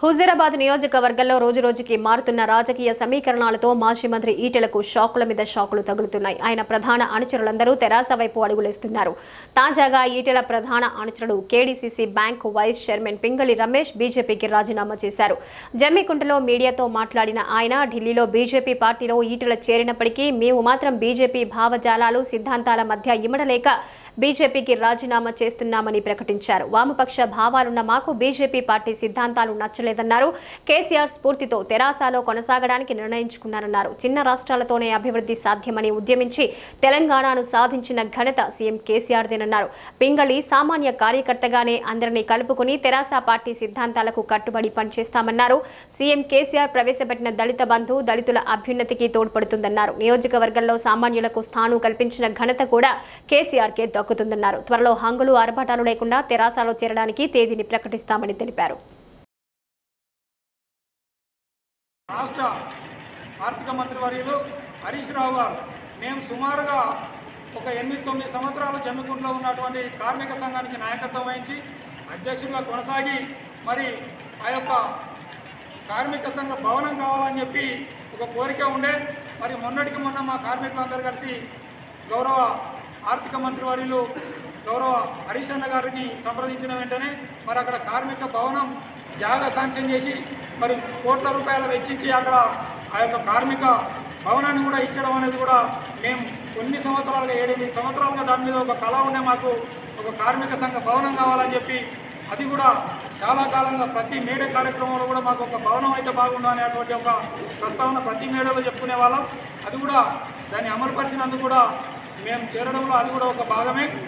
హుజూరాబాద్ నియోజకవర్గంలో రోజురోజుకి మారుతున్న రాజకీయ సమీకరణాలతో మాజీ మంత్రి ఈటెలకు షాకుల మీద షాకులు తగులుతున్నాయి ఆయన ప్రధాన అనుచరులందరూ తెరాస వైపు అడుగులేస్తున్నారు తాజాగా ఈటెల ప్రధాన అనుచరుడు KDCC bank vice chairman Pingali Ramesh బీజేపీకి రాజీనామా చేశారు జమ్మికుంటలో మీడియాతో మాట్లాడిన ఆయన ఢిల్లీలో బీజేపీ పార్టీలో ఈటెల చేరినప్పటికీ మేము మాత్రం బీజేపీ భావజాలాలు సిద్ధాంతాల మధ్య ఇమడలేక బీజేపీకి రాజీనామా చేస్తున్నామని ప్రకటించారు వామపక్ష భావాలున్న మాకు బీజేపీ పార్టీ సిద్ధాంతాలు నచ్చలేదన్నారు కేసీఆర్ స్ఫూర్తితో తెరాసాలో కొనసాగడానికి నిర్ణయించుకున్నారన్నారు చిన్న రాష్ట్రాలతోనే అభివృద్ధి సాధ్యమని ఉద్యమించి తెలంగాణను సాధించిన ఘనత సీఎం కేసీఆర్దేనన్నారు పింగళి సామాన్య కార్యకర్తగానే అందరినీ కలుపుకుని తెరాస పార్టీ సిద్ధాంతాలకు కట్టుబడి పనిచేస్తామన్నారు సీఎం కేసీఆర్ ప్రవేశపెట్టిన దళిత బంధు దళితుల అభ్యున్నతికి తోడ్పడుతుందన్నారు నియోజకవర్గంలో సామాన్యులకు స్థానం కల్పించిన ఘనత కూడా కేసీఆర్ కే దక్కుతుందన్నారు త్వరలో హంగులు ఆర్భాటాలు లేకుండా తెరాసాలో చేరడానికి తేదీని ప్రకటిస్తామని తెలిపారు రాష్ట్ర ఆర్థిక మంత్రి వర్యులు హరీష్ రావు గారు మేము సుమారుగా ఒక ఎనిమిది తొమ్మిది సంవత్సరాలు జమ్మికుంటలో ఉన్నటువంటి కార్మిక సంఘానికి నాయకత్వం వహించి అధ్యక్షుడిగా కొనసాగి మరి ఆ యొక్క కార్మిక సంఘ భవనం కావాలని చెప్పి ఒక కోరిక ఉండే మరి మొన్నటికి మొన్న మా కార్మికులందరూ కలిసి గౌరవ ఆర్థిక మంత్రి వర్యులు గౌరవ హరీష్ అన్న గారిని సంప్రదించిన వెంటనే మరి అక్కడ కార్మిక భవనం జాగా శాంక్షన్ చేసి మరి కోట్ల రూపాయలు వెచ్చించి అక్కడ ఆ యొక్క కార్మిక భవనాన్ని కూడా ఇచ్చడం అనేది కూడా మేము కొన్ని సంవత్సరాలుగా ఏడెనిమిది సంవత్సరాలుగా దాని మీద ఒక కళ ఉండే మాకు ఒక కార్మిక సంఘ భవనం కావాలని చెప్పి అది కూడా చాలా కాలంగా ప్రతి మేడే కార్యక్రమంలో కూడా మాకు ఒక భవనం అయితే బాగుండు అనేటువంటి ఒక ప్రస్తావన ప్రతి మేడలో చెప్పుకునే వాళ్ళం అది కూడా దాన్ని అమలుపరిచినందుకు కూడా మేము చేరడంలో అది కూడా ఒక భాగమే